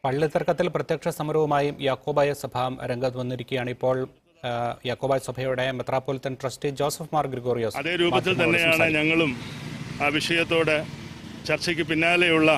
പള്ളി തർക്കത്തിൽ പ്രത്യക്ഷ സമരവുമായും യാക്കോബായ സഭ രംഗത്ത് വന്നിരിക്കുകയാണ് ഇപ്പോൾ ആ, യാക്കോബായ സഭയുടെ മെത്രാപ്പൊലിത്തൻ ട്രസ്റ്റി ജോസഫ് മാർ ഗ്രിഗോറിയോസ് അതേ രൂപത്തിൽ മാധ്യമങ്ങളോട് തന്നെയാണ് സംസാരിക്കുന്നത്. ഞങ്ങളും ആ വിഷയത്തോട് ചർച്ചയ്ക്ക് പിന്നാലെയുള്ള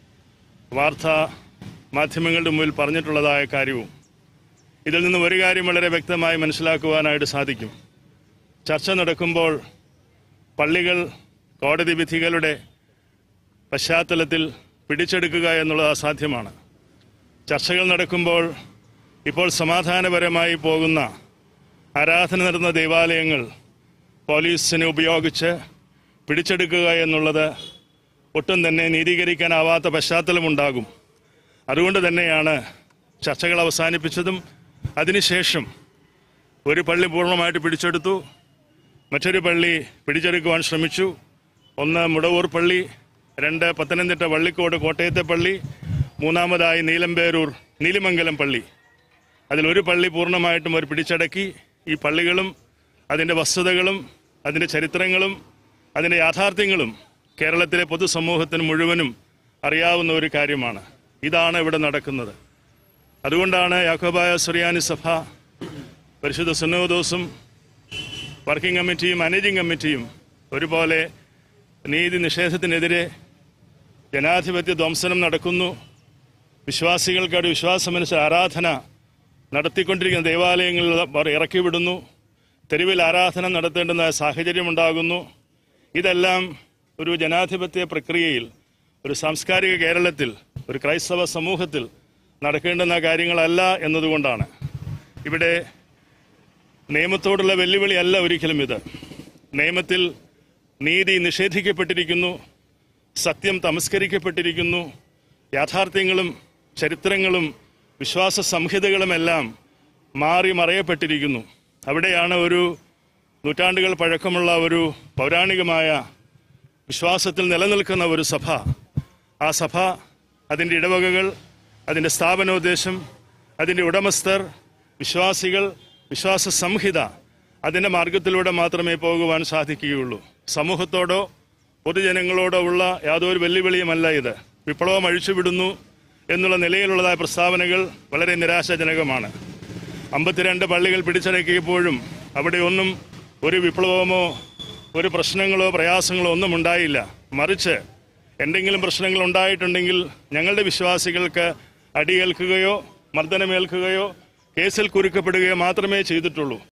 വാർത്താ മാധ്യമങ്ങളുടെ മുമ്പിൽ പറഞ്ഞിട്ടുള്ളതായ കാര്യവും ഇതിൽ നിന്ന് ഒരു കാര്യം വളരെ വ്യക്തമായി മനസ്സിലാക്കുവാനായിട്ട് സാധിക്കും ചർച്ച നടക്കുമ്പോൾ പള്ളികൾ കോടതി വിധികളുടെ പശ്ചാത്തലത്തിൽ പിടിച്ചെടുക്കുക എന്നുള്ളത് അസാധ്യമാണ് ചർച്ചകൾ നടക്കുമ്പോൾ ഇപ്പോൾ സമാധാനപരമായി പോകുന്ന ആരാധന നടന്ന ദേവാലയങ്ങൾ പോലീസിനെ ഉപയോഗിച്ച് പിടിച്ചെടുക്കുക എന്നുള്ളത് ഒട്ടും തന്നെ നീതീകരിക്കാനാവാത്ത പശ്ചാത്തലമുണ്ടാകും അതുകൊണ്ട് തന്നെയാണ് ചർച്ചകൾ അവസാനിപ്പിച്ചതും അതിനുശേഷം ഒരു പള്ളി പൂർണ്ണമായിട്ട് പിടിച്ചെടുത്തു മറ്റൊരു പള്ളി പിടിച്ചെടുക്കുവാൻ ശ്രമിച്ചു ഒന്ന് മുടവൂർ പള്ളി രണ്ട് പത്തനംതിട്ട വള്ളിക്കോട് കോട്ടയത്തെ പള്ളി മൂന്നാമതായി നീലമ്പേരൂർ നീലിമംഗലം പള്ളി അതിലൊരു പള്ളി പൂർണ്ണമായിട്ടും അവർ പിടിച്ചടക്കി ഈ പള്ളികളും അതിൻ്റെ വസ്തുതകളും അതിൻ്റെ ചരിത്രങ്ങളും അതിൻ്റെ യാഥാർത്ഥ്യങ്ങളും കേരളത്തിലെ പൊതുസമൂഹത്തിന് മുഴുവനും അറിയാവുന്ന ഒരു കാര്യമാണ് ഇതാണ് ഇവിടെ നടക്കുന്നത് അതുകൊണ്ടാണ് യാക്കോബായ സുറിയാനി സഭ പരിശുദ്ധ സുന്നോദോസും വർക്കിംഗ് കമ്മിറ്റിയും മാനേജിംഗ് കമ്മിറ്റിയും ഒരുപോലെ നീതി നിഷേധത്തിനെതിരെ ജനാധിപത്യ ധ്വംസനം നടക്കുന്നു വിശ്വാസികൾക്ക് വിശ്വാസമനുസരിച്ച് ആരാധന നടത്തിക്കൊണ്ടിരിക്കുന്ന ദേവാലയങ്ങളിൽ അവർ ഇറക്കിവിടുന്നു തെരുവിൽ ആരാധന നടത്തേണ്ടുന്ന സാഹചര്യമുണ്ടാകുന്നു ഇതെല്ലാം ഒരു ജനാധിപത്യ പ്രക്രിയയിൽ ഒരു സാംസ്കാരിക കേരളത്തിൽ ഒരു ക്രൈസ്തവ സമൂഹത്തിൽ നടക്കേണ്ടുന്ന കാര്യങ്ങളല്ല എന്നതുകൊണ്ടാണ് ഇവിടെ നിയമത്തോടുള്ള വെല്ലുവിളിയല്ല ഒരിക്കലും ഇത് നിയമത്തിൽ നീതി നിഷേധിക്കപ്പെട്ടിരിക്കുന്നു സത്യം തമസ്കരിക്കപ്പെട്ടിരിക്കുന്നു യാഥാർത്ഥ്യങ്ങളും ചരിത്രങ്ങളും വിശ്വാസ സംഹിതകളുമെല്ലാം മാറി മറയപ്പെട്ടിരിക്കുന്നു അവിടെയാണ് ഒരു നൂറ്റാണ്ടുകൾ പഴക്കമുള്ള ഒരു പൗരാണികമായ വിശ്വാസത്തിൽ നിലനിൽക്കുന്ന ഒരു സഭ ആ സഭ അതിൻ്റെ ഇടവകകൾ അതിൻ്റെ സ്ഥാപനോദ്ദേശം അതിൻ്റെ ഉടമസ്ഥർ വിശ്വാസികൾ വിശ്വാസ സംഹിത അതിൻ്റെ മാർഗത്തിലൂടെ മാത്രമേ പോകുവാൻ സാധിക്കുകയുള്ളൂ സമൂഹത്തോടോ പൊതുജനങ്ങളോടോ ഉള്ള യാതൊരു വെല്ലുവിളിയുമല്ല ഇത് വിപ്ലവം അഴിച്ചുവിടുന്നു എന്നുള്ള നിലയിലുള്ളതായ പ്രസ്താവനകൾ വളരെ നിരാശാജനകമാണ് അമ്പത്തിരണ്ട് പള്ളികൾ പിടിച്ചടക്കിയപ്പോഴും അവിടെ ഒന്നും ഒരു വിപ്ലവമോ ഒരു പ്രശ്നങ്ങളോ പ്രയാസങ്ങളോ ഒന്നും ഉണ്ടായില്ല മറിച്ച് എന്തെങ്കിലും പ്രശ്നങ്ങൾ ഉണ്ടായിട്ടുണ്ടെങ്കിൽ ഞങ്ങളുടെ വിശ്വാസികൾക്ക് അടിയേൽക്കുകയോ മർദ്ദനമേൽക്കുകയോ കേസിൽ കുരുക്കപ്പെടുകയോ മാത്രമേ ചെയ്തിട്ടുള്ളൂ